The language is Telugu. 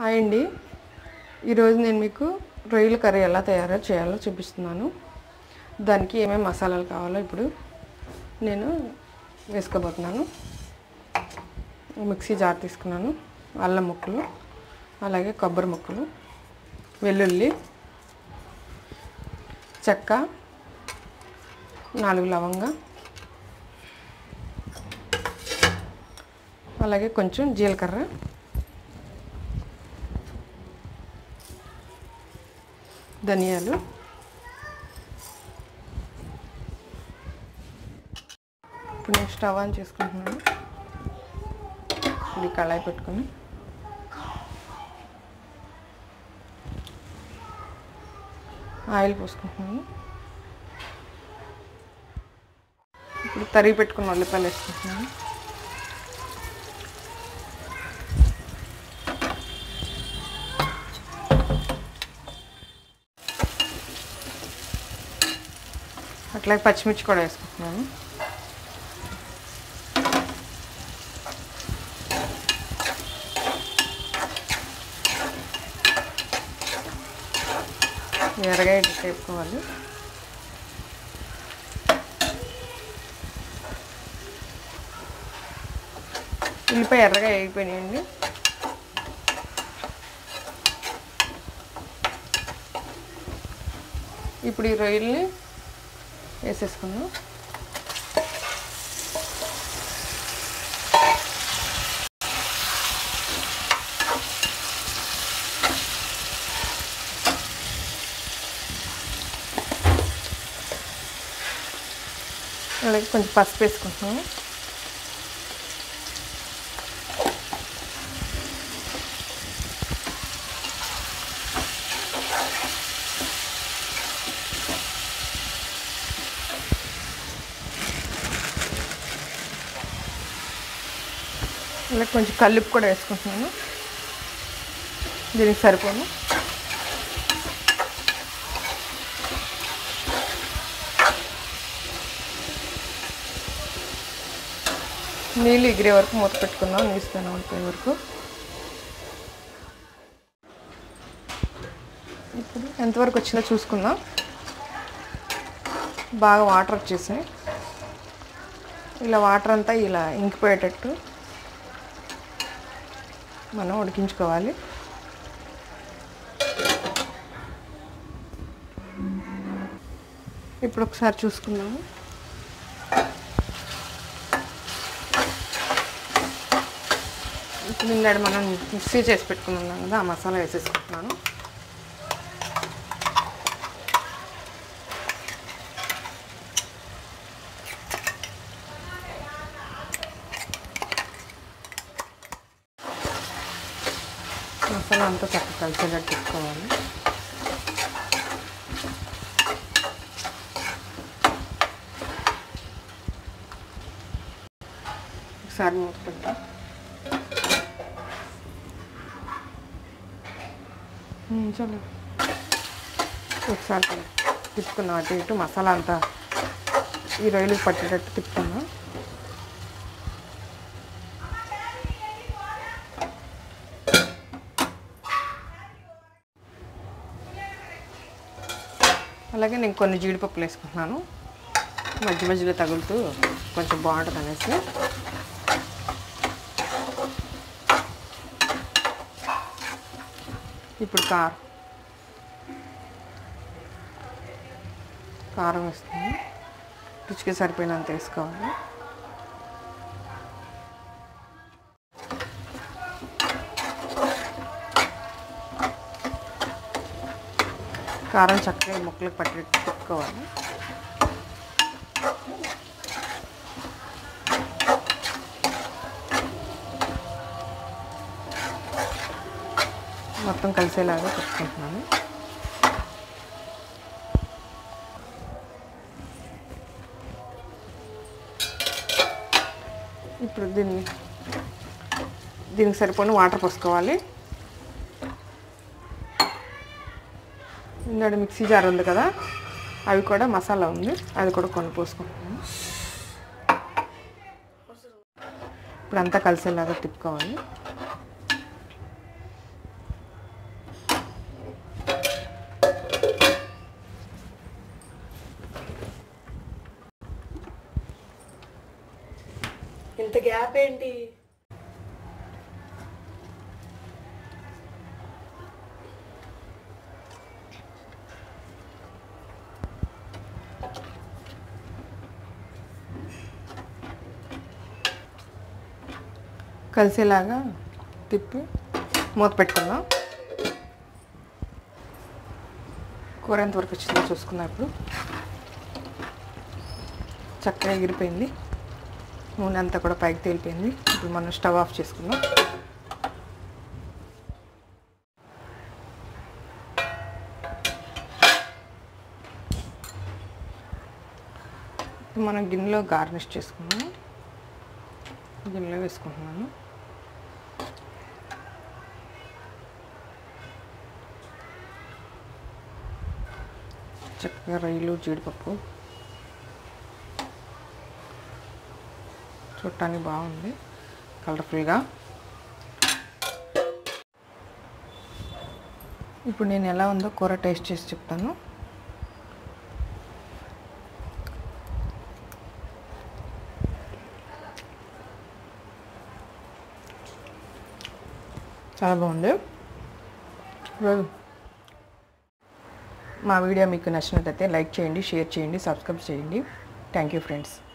హాయ్ అండి ఈరోజు నేను మీకు రొయ్యల కర్రీ ఎలా తయారు చేయాలో చూపిస్తున్నాను దానికి ఏమేమి మసాలాలు కావాలో ఇప్పుడు నేను వేసుకోబోతున్నాను మిక్సీ జార్ తీసుకున్నాను అల్లం ముక్కలు అలాగే కొబ్బరి ముక్కలు వెల్లుల్లి చెక్క నాలుగు లవంగా అలాగే కొంచెం జీలకర్ర ధనియాలు ఇప్పుడు నేను స్టవ్ ఆన్ చేసుకుంటున్నాను ఇది కళాయి పెట్టుకొని ఆయిల్ పోసుకుంటున్నాను ఇప్పుడు తరిగి పెట్టుకున్న ఉల్లిపాయలు వేసుకుంటున్నాను అట్లాగే పచ్చిమిర్చి కూడా వేసుకుంటున్నాను ఎర్రగా ఇటు వేపుకోవాలి ఉల్లిపాయ ఎర్రగా వేగిపోయినాయండి ఇప్పుడు ఈ రొయ్యల్ని వేసేసుకుందాం అలాగే కొంచెం పసుపు వేసుకుంటున్నాము అలాగే కొంచెం కల్లుపు కూడా వేసుకుంటున్నాను దీనికి సరిపోను నీళ్ళు ఎగిరే వరకు మూత పెట్టుకుందాం నీస్తాను అయిపోయే వరకు ఇప్పుడు ఎంతవరకు వచ్చిందో చూసుకుందాం బాగా వాటర్ వచ్చేసాయి ఇలా వాటర్ అంతా ఇలా ఇంకిపోయేటట్టు మనం ఉడికించుకోవాలి ఇప్పుడు ఒకసారి చూసుకుందాము ఇప్పుడు నిన్నడు మనం మిక్సీ చేసి పెట్టుకున్నాం కదా ఆ మసాలా వేసేసుకుంటున్నాను మసాలా అంతా చక్కగా కలిసేటట్టు పెట్టుకోవాలి ఒకసారి మూత పెడతాం చలో ఒకసారి తిప్పుకున్నాం అటు ఇటు మసాలా అంతా ఈ రొయ్యలు పట్టేటట్టు తిప్పుకున్నాం అలాగే నేను కొన్ని జీడిపప్పులు వేసుకుంటున్నాను మధ్య మధ్యలో తగులుతూ కొంచెం బాగుంటుంది అనేసి ఇప్పుడు కారం కారం వేస్తుంది రుచికి సరిపోయినంత వేసుకోవాలి కారం చక్కగా ఈ ముక్కలకు పట్టేట్టు పెట్టుకోవాలి మొత్తం కలిసేలాగా పెట్టుకుంటున్నాను ఇప్పుడు దీన్ని దీనికి సరిపోయిన వాటర్ పోసుకోవాలి ఇందాడు మిక్సీ జార్ ఉంది కదా అవి కూడా మసాలా ఉంది అది కూడా కొన్ని పోసుకుంటున్నాను ఇప్పుడు అంతా కలిసేలాగా తిప్పుకోవాలి గ్యాప్ ఏంటి కలిసేలాగా తిప్పి మూత పెట్టుకుందాం కూర ఎంతవరకు వచ్చిందో చూసుకుందాం ఇప్పుడు చక్కగా ఎగిరిపోయింది నూనె అంతా కూడా పైకి తేలిపోయింది ఇప్పుడు మనం స్టవ్ ఆఫ్ చేసుకుందాం ఇప్పుడు మనం గిన్నెలో గార్నిష్ చేసుకుందాం గిన్నెలో వేసుకుంటున్నాను చక్కగా రొయ్యలు జీడిపప్పు చూడటానికి బాగుంది కలర్ఫుల్గా ఇప్పుడు నేను ఎలా ఉందో కూర టేస్ట్ చేసి చెప్తాను చాలా బాగుంది ఇప్పుడు మా వీడియో మీకు నచ్చినట్లయితే లైక్ చేయండి షేర్ చేయండి సబ్స్క్రైబ్ చేయండి థ్యాంక్ యూ ఫ్రెండ్స్